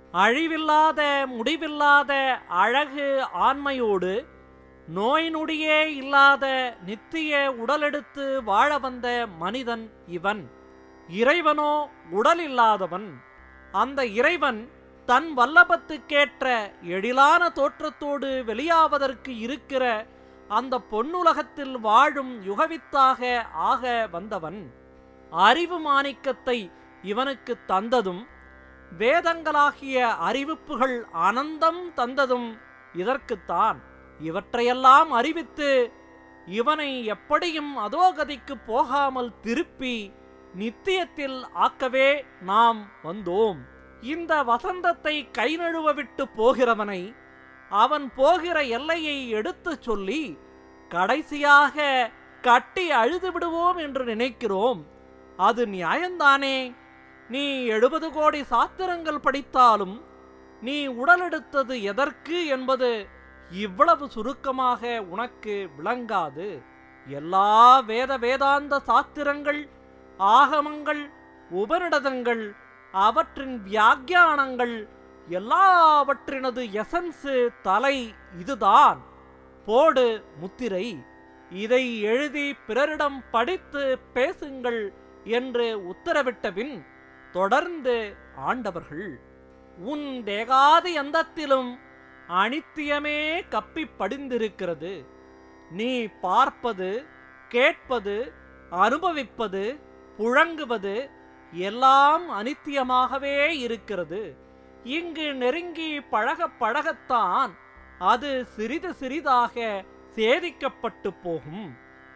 அழிவில்லாத முடிவில்லாத அழகு ஆண்மையோடு நோய் நொடியே இல்லாத நித்திய உடலெடுத்து வாழ வந்த மனிதன் இவன் இறைவனோ உடல் இல்லாதவன் அந்த இறைவன் தன் வல்லபத்துக்கேற்ற எழிலான தோற்றத்தோடு வெளியாவதற்கு இருக்கிற அந்த பொன்னுலகத்தில் வாழும் யுகவித்தாக ஆக வந்தவன் அறிவு மாணிக்கத்தை இவனுக்கு தந்ததும் வேதங்களாகிய அறிவிப்புகள் அனந்தம் தந்ததும் இதற்குத்தான் இவற்றையெல்லாம் அறிவித்து இவனை எப்படியும் அதோகதிக்கு போகாமல் திருப்பி நித்தியத்தில் ஆக்கவே நாம் வந்தோம் இந்த வசந்தத்தை கை நழுவ விட்டு போகிறவனை அவன் போகிற எல்லையை எடுத்துச் சொல்லி கடைசியாக கட்டி அழுது விடுவோம் என்று நினைக்கிறோம் அது நியாயம்தானே நீ எழுபது கோடி சாத்திரங்கள் படித்தாலும் நீ உடலெடுத்தது எதற்கு என்பது இவ்வளவு சுருக்கமாக உனக்கு விளங்காது எல்லா வேத வேதாந்த சாத்திரங்கள் ஆகமங்கள் உபனிடதங்கள் அவற்றின் வியாக்கியானங்கள் எல்லாவற்றினது எசன்ஸு தலை இதுதான் போடு முத்திரை இதை எழுதி பிறரிடம் படித்து பேசுங்கள் என்று உத்தரவிட்டபின் தொடர்ந்து ஆண்டவர்கள் உன் தேகாதி எந்தத்திலும் அனித்தியமே கப்பி படிந்திருக்கிறது நீ பார்ப்பது கேட்பது அனுபவிப்பது புழங்குவது எல்லாம் அனித்தியமாகவே இருக்கிறது இங்கு நெருங்கி பழக பழகத்தான் அது சிறிது சிறிதாக சேதிக்கப்பட்டு போகும்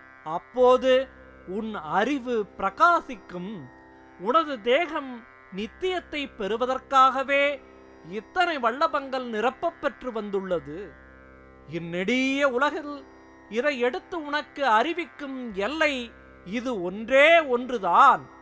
அப்போது உன் அறிவு பிரகாசிக்கும் உனது தேகம் நித்தியத்தை பெறுவதற்காகவே இத்தனை வல்லபங்கள் நிரப்பப் பெற்று வந்துள்ளது இந்நெடிய உலகில் இதை எடுத்து உனக்கு அறிவிக்கும் எல்லை இது ஒன்றே ஒன்றுதான்